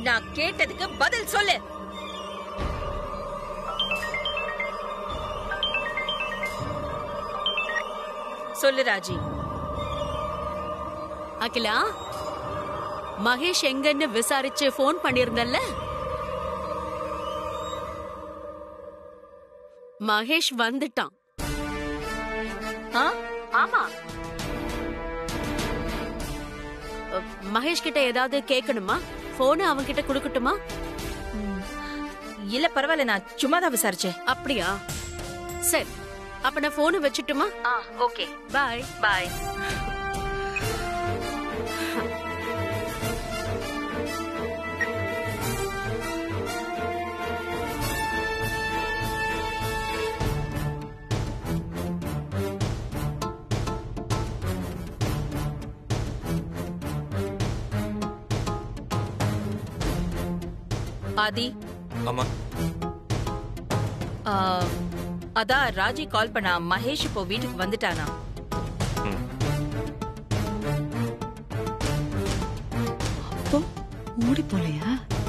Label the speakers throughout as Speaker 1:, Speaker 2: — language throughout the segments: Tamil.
Speaker 1: நான் கேட்டதுக்கு பதில் சொல்லு சொல்லு ராஜி
Speaker 2: அகிலா மகேஷ் எங்கன்னு விசாரிச்சு ஃபோன் பண்ணிருந்தல்ல மகேஷ் வந்துட்டான்
Speaker 1: ஆ?
Speaker 2: ஆமா மகேஷ் கிட்ட ஏதாவது கேட்கணுமா போன அவன் கிட்ட கொடுக்கட்டுமா
Speaker 1: இல்ல பரவாயில்ல நான் சும்மா தான் விசாரிச்சேன்
Speaker 2: அப்படியா சரி அப்ப நான் போனை வச்சுட்டுமா
Speaker 1: ஆ ஓகே
Speaker 2: பாய்
Speaker 1: பாய் ஆதி
Speaker 3: ஆமா
Speaker 1: ஆ, அதான் ராஜி கால் பண்ணா மகேஷ் இப்போ வீட்டுக்கு வந்துட்டானா
Speaker 3: ம்
Speaker 4: அப்போ ஓடி போலையா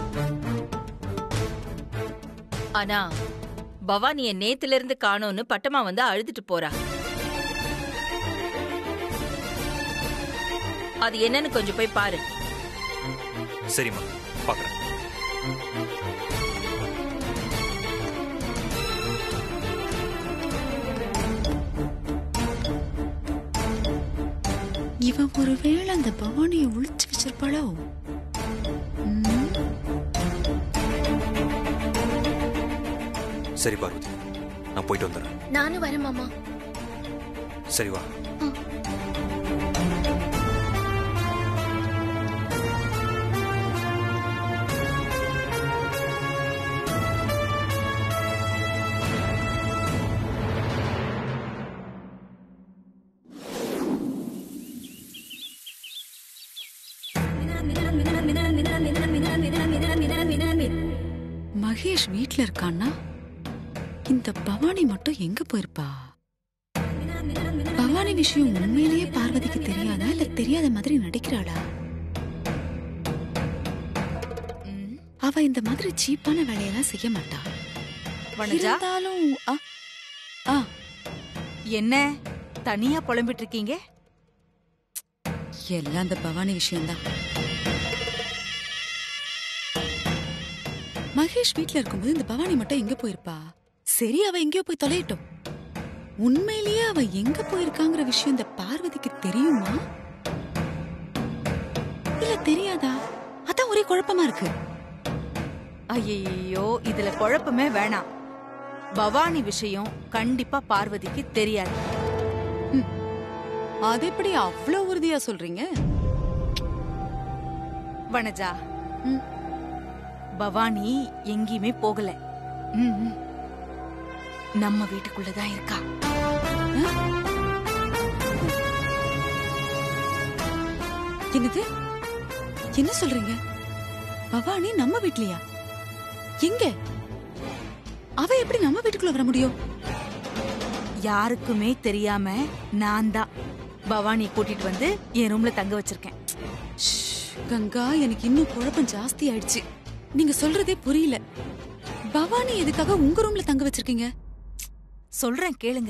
Speaker 1: ஆனா பவானிய நேத்துல இருந்து காணோம்னு பட்டமா வந்து அழுதுட்டு போறா அது என்னன்னு கொஞ்சம் போய் பாரு
Speaker 3: சரிம்மா பார்க்குறேன்
Speaker 4: இவன் ஒருவேளை அந்த பவானியை ஒளிச்சு வச்சிருப்பாளோ ம்,
Speaker 3: சரி பார்வதி நான் போயிட்டு வந்துடுறேன்
Speaker 5: நானும் வரேன் மாமா
Speaker 3: சரி வா
Speaker 4: மகேஷ் வீட்ல இருக்கான்னா இந்த பவானி மட்டும் எங்க போயிருப்பா பவானி விஷயம் உண்மையிலேயே பார்வதிக்கு தெரியாதா இல்ல தெரியாத மாதிரி நடிக்கிறாளா
Speaker 1: ம்,
Speaker 4: அவ இந்த மாதிரி சீப்பான வேலையெல்லாம் செய்ய மாட்டா
Speaker 6: வனஜா
Speaker 4: இருந்தாலும் ஆ, ஆ
Speaker 6: என்ன தனியா புலம்பிட்டு இருக்கீங்க
Speaker 4: எல்லாம் அந்த பவானி விஷயம்தான் மகேஷ் வீட்ல இருக்கும்போது இந்த பவானி மட்டும் எங்க போயிருப்பா சரி அவ எங்கேயோ போய் தொலையட்டும் உண்மையிலேயே அவ எங்க போயிருக்காங்கிற விஷயம் இந்த பார்வதிக்கு தெரியுமா இல்ல தெரியாதா அதான் ஒரே குழப்பமா இருக்கு
Speaker 6: ஐயோ இதுல குழப்பமே வேணாம் பவானி விஷயம் கண்டிப்பா பார்வதிக்கு தெரியாது
Speaker 4: அது எப்படி அவ்வளவு உறுதியா சொல்றீங்க
Speaker 6: வனஜா
Speaker 4: ம்.
Speaker 6: பவானி எங்கேயுமே போகல ம், ம். நம்ம வீட்டுக்குள்ளதான் இருக்கா
Speaker 4: என்னது என்ன சொல்றீங்க பவானி நம்ம வீட்லயா எங்க அவ எப்படி நம்ம வீட்டுக்குள்ள வர முடியும்
Speaker 6: யாருக்குமே தெரியாம நான் தான் பவானி கூட்டிட்டு வந்து என் ரூம்ல தங்க வச்சிருக்கேன்
Speaker 4: ஷ், கங்கா எனக்கு இன்னும் குழப்பம் ஜாஸ்தி ஆயிடுச்சு நீங்க சொல்றதே புரியல பவானி எதுக்காக உங்க ரூம்ல தங்க வச்சிருக்கீங்க
Speaker 6: சொல்றேன் கேளுங்க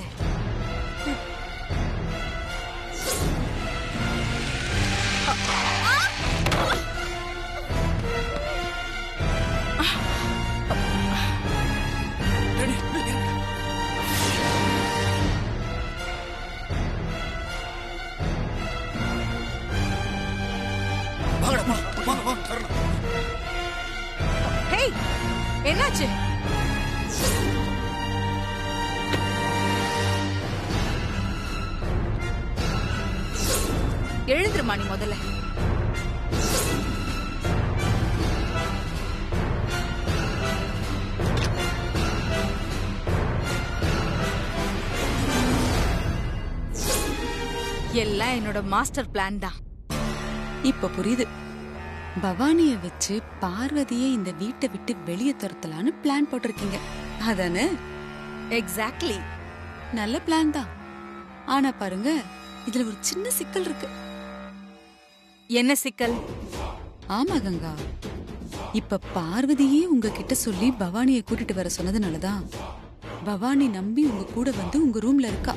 Speaker 6: ஹேய் என்னாச்சு எழுந்துருமா நீ முதல்ல எல்லாம் என்னோட மாஸ்டர் பிளான் தான்
Speaker 4: இப்ப புரியுது பவானிய வச்சு பார்வதியை இந்த வீட்டை விட்டு வெளியே துரத்தலான்னு பிளான் போட்டிருக்கீங்க அதானே
Speaker 6: எக்ஸாக்ட்லி
Speaker 4: நல்ல பிளான் தான் ஆனா பாருங்க இதுல ஒரு சின்ன சிக்கல் இருக்கு
Speaker 6: என்ன சிக்கல்
Speaker 4: ஆமா கங்கா இப்ப பார்வதியே உங்ககிட்ட சொல்லி பவானியை கூட்டிட்டு வர சொன்னதுனாலதான் பவானி நம்பி உங்க கூட வந்து உங்க ரூம்ல இருக்கா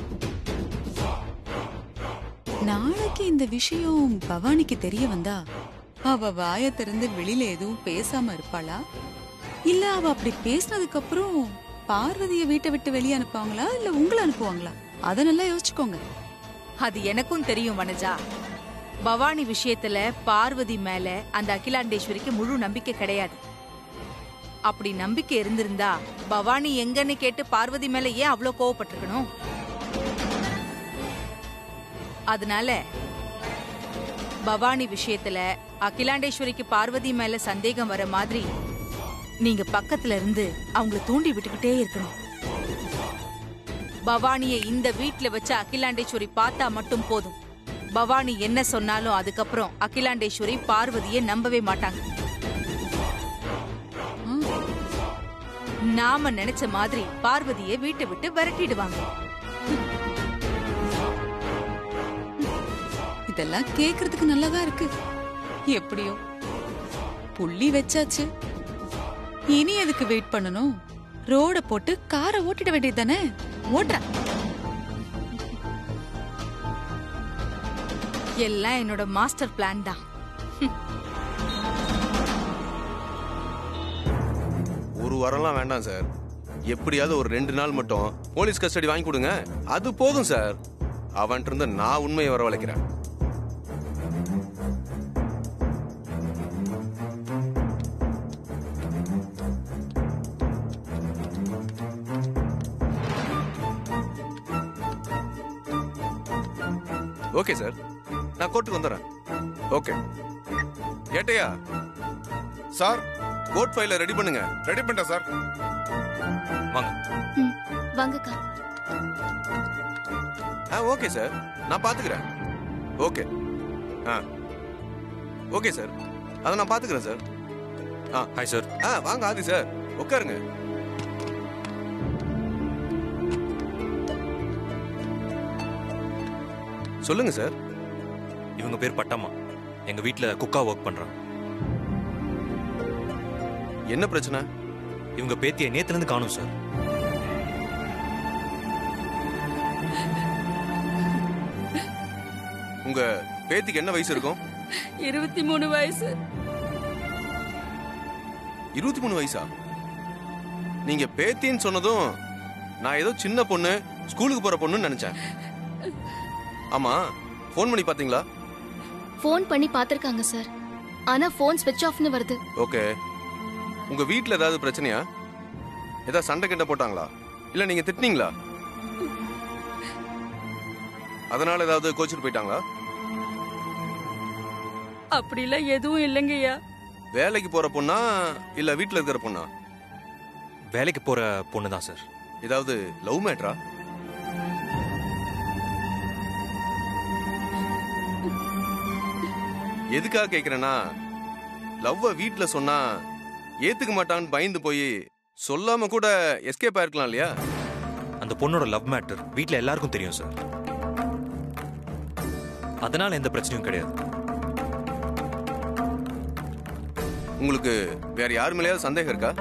Speaker 4: நாளைக்கு இந்த விஷயம் பவானிக்கு தெரிய வந்தா அவ வாய திறந்து வெளியில எதுவும் பேசாம இருப்பாளா இல்ல அவ அப்படி பேசினதுக்கு அப்புறம் பார்வதிய வீட்டை விட்டு வெளியே அனுப்புவாங்களா இல்ல உங்களை அனுப்புவாங்களா அத நல்லா யோசிச்சுக்கோங்க
Speaker 6: அது எனக்கும் தெரியும் வனஜா பவானி விஷயத்துல பார்வதி மேல அந்த அகிலாண்டேஸ்வரிக்கு முழு நம்பிக்கை கிடையாது அப்படி நம்பிக்கை இருந்திருந்தா பவானி எங்கன்னு கேட்டு பார்வதி மேல ஏன் அவ்வளவு கோவப்பட்டிருக்கணும் அதனால பவானி விஷயத்துல அகிலாண்டேஸ்வரிக்கு பார்வதி மேல சந்தேகம் வர மாதிரி நீங்க பக்கத்துல இருந்து அவங்கள தூண்டி விட்டுக்கிட்டே இருக்கணும் பவானிய இந்த வீட்ல வச்சு அகிலாண்டேஸ்வரி பார்த்தா மட்டும் போதும் பவானி என்ன சொன்னாலும் அதுக்கப்புறம் அகிலாண்டேஸ்வரி பார்வதியை நம்பவே மாட்டாங்க நாம நினைச்ச மாதிரி பார்வதியை வீட்டை விட்டு விரட்டிடுவாங்க
Speaker 4: இதெல்லாம் கேக்குறதுக்கு நல்லதா இருக்கு எப்படியோ புள்ளி வச்சாச்சு இனி எதுக்கு வெயிட் பண்ணணும் ரோட போட்டு காரை ஓட்டிட வேண்டியது தானே ஓட்டுற
Speaker 6: எல்லாம் என்னோட மாஸ்டர் பிளான் தான்
Speaker 5: ஒரு வாரம்லாம் வேண்டாம் சார் எப்படியாவது ஒரு ரெண்டு நாள் மட்டும் போலீஸ் கஸ்டடி வாங்கி கொடுங்க அது போதும் சார் அவன்கிட்ட இருந்து நான் உண்மையை வரவழைக்கிறேன் ஓகே சார் நான் கோர்ட்டுக்கு வந்துடுறேன் ஓகே ஏட்டையா
Speaker 7: சார்
Speaker 5: கோர்ட் ஃபைலை ரெடி பண்ணுங்க
Speaker 7: ரெடி பண்ணிட்டேன் சார்
Speaker 3: வாங்க
Speaker 2: வாங்கக்கா
Speaker 5: ஆ ஓகே சார் நான் பாத்துக்கிறேன் ஓகே ஆ ஓகே சார் அதை நான் பாத்துக்கிறேன் சார்
Speaker 3: ஹாய் சார்
Speaker 5: ஆ வாங்க ஆதி சார் உட்காருங்க சொல்லுங்க சார்
Speaker 3: இவங்க பேர் பட்டம்மா எங்க வீட்ல குக்கா ஒர்க் பண்றாங்க
Speaker 5: என்ன பிரச்சனை
Speaker 3: இவங்க பேத்தியை நேத்துல இருந்து காணும் சார்
Speaker 5: உங்க பேத்திக்கு என்ன வயசு இருக்கும்
Speaker 2: இருபத்தி மூணு வயசு
Speaker 5: இருபத்தி மூணு வயசா நீங்க பேத்தின்னு சொன்னதும் நான் ஏதோ சின்ன பொண்ணு ஸ்கூலுக்கு போற பொண்ணுன்னு நினைச்சேன் ஆமா ஃபோன் பண்ணி பாத்தீங்களா
Speaker 8: ஃபோன் பண்ணி பார்த்திருக்காங்க சார் ஆனா ஃபோன் ஸ்விட்ச் ஆஃப்னு வருது
Speaker 5: ஓகே உங்க வீட்ல ஏதாவது பிரச்சனையா ஏதாவது சண்டை கிட்ட போட்டாங்களா இல்ல நீங்க திட்டினீங்களா அதனால ஏதாவது கோச்சிட்டு போயிட்டாங்களா
Speaker 2: அப்படிலாம் எதுவும் இல்லைங்கய்யா
Speaker 5: வேலைக்கு போற பொண்ணா இல்ல வீட்ல இருக்கிற பொண்ணா
Speaker 3: வேலைக்கு போற பொண்ணு தான் சார்
Speaker 5: ஏதாவது லவ் மேட்ரா எதுக்காக கேக்குறேன்னா லவ்வ வீட்ல சொன்னா ஏத்துக்க மாட்டான்னு பயந்து போய் சொல்லாம கூட எஸ்கேப் ஆயிருக்கலாம் இல்லையா
Speaker 3: அந்த பொண்ணோட லவ் மேட்டர் வீட்ல எல்லாருக்கும் தெரியும் சார் அதனால எந்த பிரச்சனையும் கிடையாது
Speaker 5: உங்களுக்கு வேற யார் மேலேயாவது சந்தேகம் இருக்கா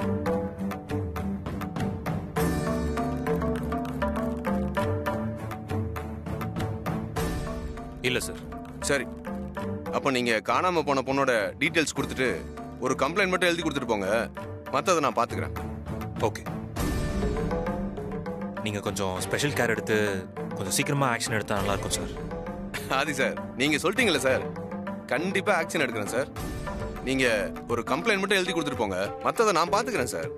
Speaker 3: இல்ல சார்
Speaker 5: சரி அப்ப நீங்க காணாம போன பொண்ணோட டீடைல்ஸ் கொடுத்துட்டு ஒரு கம்ப்ளைண்ட் மட்டும் எழுதி கொடுத்துட்டு போங்க மத்ததை நான் பாத்துக்கிறேன்
Speaker 3: ஓகே நீங்க கொஞ்சம் ஸ்பெஷல் கேர் எடுத்து கொஞ்சம் சீக்கிரமா ஆக்ஷன் எடுத்தா நல்லா இருக்கும் சார்
Speaker 5: ஆதி சார் நீங்க சொல்லிட்டீங்கல்ல சார் கண்டிப்பா ஆக்ஷன் எடுக்கிறேன் சார் நீங்க ஒரு கம்ப்ளைண்ட் மட்டும் எழுதி கொடுத்துட்டு போங்க மத்ததை நான் பாத்துக்கிறேன் சார்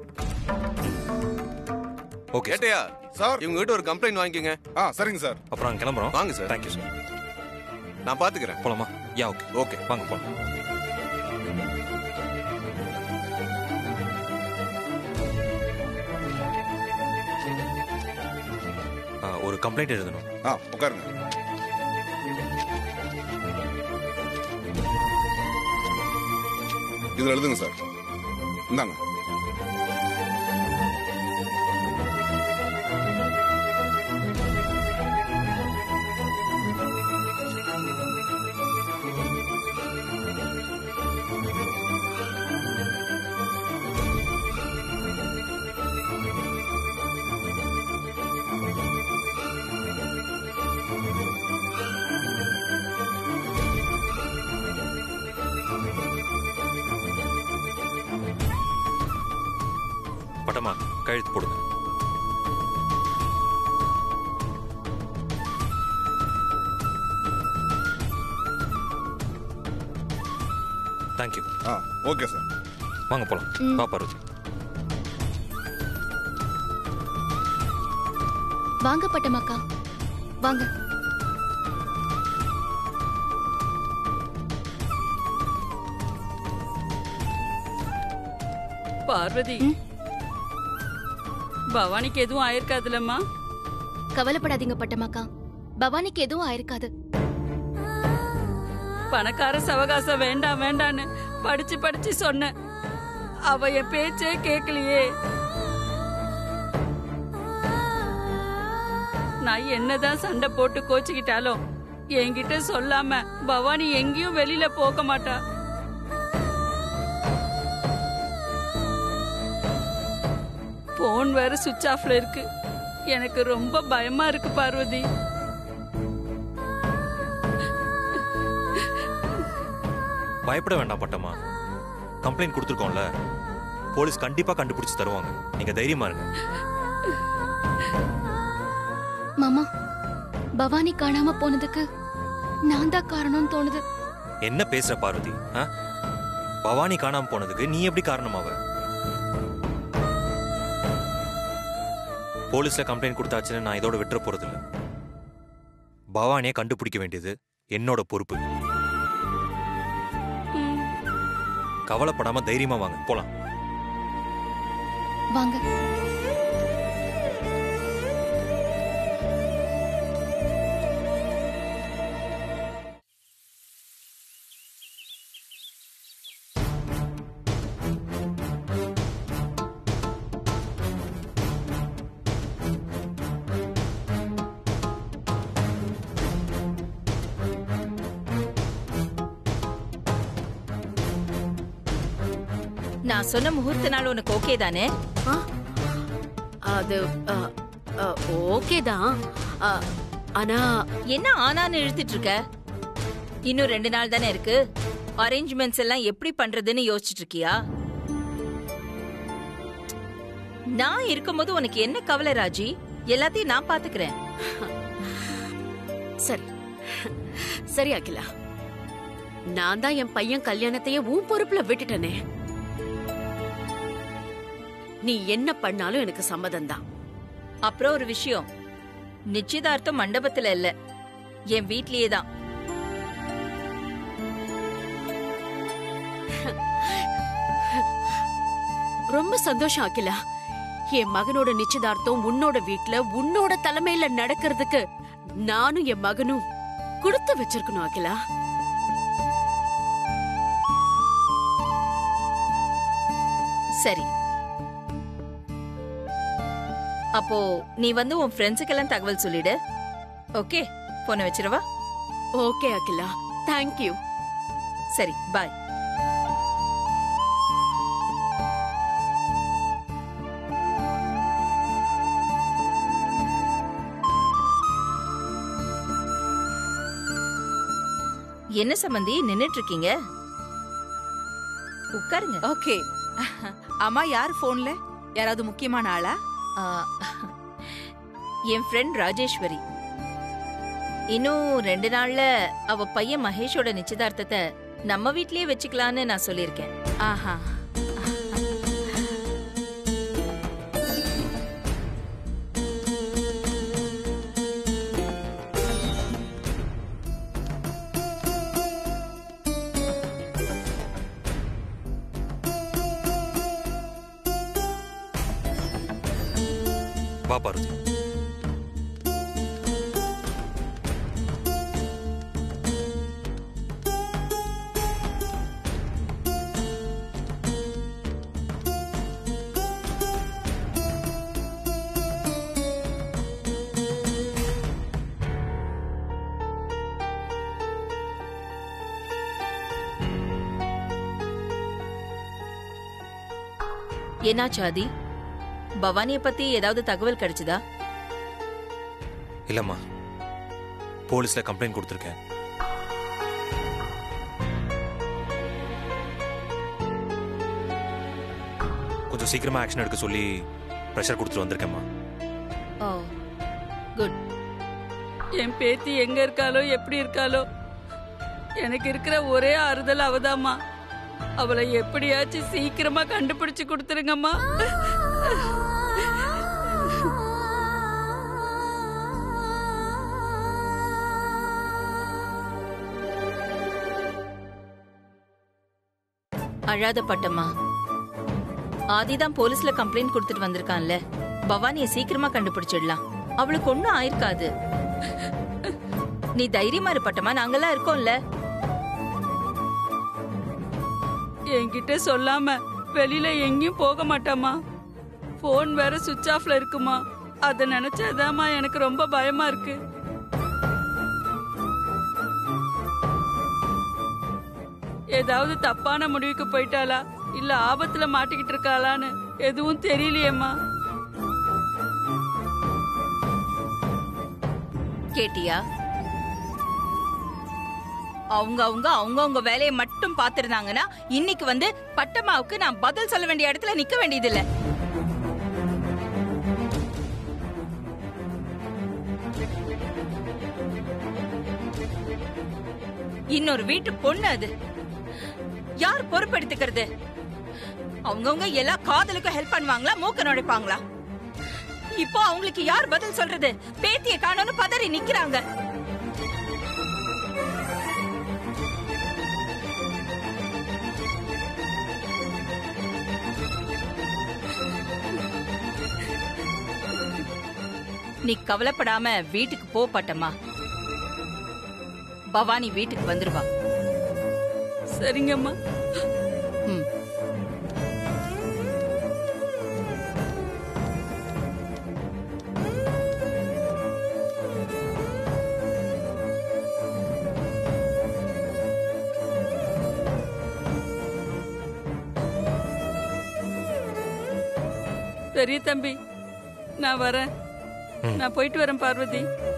Speaker 3: ஓகே
Speaker 5: கேட்டையா
Speaker 7: சார்
Speaker 5: இவங்க கிட்ட ஒரு கம்ப்ளைண்ட் வாங்கிக்கோங்க
Speaker 7: ஆ சரிங்க சார்
Speaker 3: அப்புறம் நாங்க கிளம்புறோம்
Speaker 5: வாங்க சார்
Speaker 3: தேங்க்யூ சார்
Speaker 5: நான் பாத்துக்கிறேன்
Speaker 3: போலாமா யா ஓகே
Speaker 5: ஓகே
Speaker 3: வாங்க போலாம் ஆ, ஒரு கம்ப்ளைண்ட் எழுதணும்
Speaker 7: ஆ உட்காருங்க இதுல எழுதுங்க சார் இந்தாங்க
Speaker 3: பட்டமா கழுத்து போடுங்க தேங்க்யூ
Speaker 7: ஆ ஓகே சார்
Speaker 3: வாங்க போலாம்
Speaker 8: ம்.
Speaker 3: வா பார்வதி
Speaker 8: வாங்க பட்டமாக்கா வாங்க
Speaker 9: பார்வதி பவானிக்கு எதுவும் ஆயிருக்காதுலம்மா
Speaker 8: கவலைப்படாதீங்க பட்டமாக்கா பவானிக்கு எதுவும் ஆயிருக்காது
Speaker 9: பணக்கார சவகாசம் வேண்டாம் வேண்டான்னு படிச்சு படிச்சு சொன்னேன் அவ என் பேச்சே கேட்கலையே நான் என்னதான் சண்டை போட்டு கோச்சுக்கிட்டாலும் என்கிட்ட சொல்லாம பவானி எங்கேயும் வெளியில போக மாட்டா போன் வேற சுவிட்ச் ஆஃப்ல இருக்கு எனக்கு ரொம்ப பயமா இருக்கு பார்வதி
Speaker 3: பயப்பட வேண்டாம் பட்டமா கம்ப்ளைண்ட் கொடுத்துருக்கோம்ல போலீஸ் கண்டிப்பா கண்டுபிடிச்சு தருவாங்க நீங்க தைரியமா இருங்க
Speaker 8: மாமா பவானி காணாம போனதுக்கு நான் தான் காரணம்னு தோணுது
Speaker 3: என்ன பேசுற பார்வதி ஆ? பவானி காணாம போனதுக்கு நீ எப்படி காரணமாவ போலீஸ்ல கம்ப்ளைண்ட் கொடுத்தாச்சுன்னு நான் இதோட விட்டுற போறதில்ல பவானியை கண்டுபிடிக்க வேண்டியது என்னோட பொறுப்பு கவலைப்படாம தைரியமா வாங்க போலாம்
Speaker 8: வாங்க
Speaker 1: நான் சொன்ன முகூர்த்த நாள் உனக்கு ஓகே தானே
Speaker 2: ஆ? அது ஓகே தான் ஆ, ஆனா
Speaker 1: என்ன ஆனான்னு இழுத்துட்டு இருக்க இன்னும் ரெண்டு நாள் தானே இருக்கு அரேஞ்ச்மெண்ட்ஸ் எல்லாம் எப்படி பண்றதுன்னு யோசிச்சுட்டு இருக்கியா நான் இருக்கும்போது உனக்கு என்ன கவலை ராஜி எல்லாத்தையும் நான் பாத்துக்கிறேன்
Speaker 2: சரி சரி அகிலா நான் தான் என் பையன் கல்யாணத்தையே உன் பொறுப்புல விட்டுட்டனே நீ என்ன பண்ணாலும் எனக்கு சம்மதம் தான்
Speaker 1: அப்புறம் ஒரு விஷயம் நிச்சயதார்த்தம் மண்டபத்துல இல்ல என் வீட்லயே தான்
Speaker 2: ரொம்ப சந்தோஷம் அகிலா என் மகனோட நிச்சயதார்த்தம் உன்னோட வீட்ல உன்னோட தலைமையில நடக்கிறதுக்கு நானும் என் மகனும் கொடுத்து வச்சிருக்கணும் அகிலா
Speaker 1: சரி அப்போ நீ வந்து உன் ஃப்ரெண்ட்ஸுக்கெல்லாம் தகவல் சொல்லிடு ஓகே போனை வச்சிரவா
Speaker 2: ஓகே அகிலா தேங்க்யூ
Speaker 1: சரி பாய் என்ன சம்பந்தி நின்னுட்டு இருக்கீங்க உட்காருங்க
Speaker 6: ஓகே அம்மா யார் போன்ல யாராவது முக்கியமான ஆளா
Speaker 1: ஆ, என் ஃப்ரெண்ட் ராஜேஸ்வரி இன்னும் ரெண்டு நாள்ல அவ பையன் மகேஷோட நிச்சயதார்த்தத்தை நம்ம வீட்லயே வச்சுக்கலான்னு நான் சொல்லியிருக்கேன்
Speaker 6: ஆஹா
Speaker 3: வா பார்வதி
Speaker 1: என்னாச்சு ஆதி பவானிய பத்தி ஏதாவது தகவல் கிடைச்சதா
Speaker 3: இல்லம்மா போலீஸ்ல கம்ப்ளைண்ட் கொடுத்துருக்கேன் கொஞ்ச கொஞ்சம் சீக்கிரமா ஆக்ஷன் எடுக்க சொல்லி ப்ரெஷர் கொடுத்துட்டு வந்திருக்கேம்மா
Speaker 1: ஓ குட்
Speaker 9: என் பேத்தி எங்க இருக்காளோ எப்படி இருக்காளோ எனக்கு இருக்கிற ஒரே ஆறுதல் அவதாம்மா அவளை எப்படியாச்சும் சீக்கிரமா கண்டுபிடிச்சு கொடுத்துருங்கம்மா
Speaker 1: அழாத பட்டம்மா ஆதிதான் போலீஸ்ல கம்ப்ளைண்ட் கொடுத்துட்டு வந்திருக்கான்ல பவானிய சீக்கிரமா கண்டுபிடிச்சிடலாம் அவளுக்கு ஒண்ணும் ஆயிருக்காது நீ தைரியமா இரு பட்டம்மா நாங்கெல்லாம் இருக்கோம்ல
Speaker 9: என்கிட்ட சொல்லாம வெளியில எங்கேயும் போக மாட்டாமா போன் வேற சுவிட்ச் ஆஃப்ல இருக்குமா அத நினைச்சாதாம்மா எனக்கு ரொம்ப பயமா இருக்கு ஏதாவது தப்பான முடிவுக்கு போயிட்டாளா இல்ல ஆபத்துல மாட்டிக்கிட்டு இருக்காளான்னு எதுவும் தெரியலையேம்மா
Speaker 1: கேட்டியா அவங்க அவங்க அவங்க அவங்க வேலையை மட்டும் பாத்துருந்தாங்கன்னா இன்னைக்கு வந்து பட்டம்மாவுக்கு நான் பதில் சொல்ல வேண்டிய இடத்துல நிக்க வேண்டியதில்ல இன்னொரு வீட்டு பொண்ணு அது யார் பொறுப்பெடுத்துக்கிறது அவங்கவங்க எல்லா காதலுக்கும் ஹெல்ப் பண்ணுவாங்களா மூக்க நுழைப்பாங்களா இப்போ அவங்களுக்கு யார் பதில் சொல்றது பேத்திய காணோன்னு பதறி நிக்கிறாங்க நீ கவலைப்படாம வீட்டுக்கு போ பட்டம்மா பவானி வீட்டுக்கு வந்துருவா
Speaker 9: சரிங்கம்மா
Speaker 1: ம்.
Speaker 9: பெரிய தம்பி நான் வரேன் நான் போயிட்டு வரேன் பார்வதி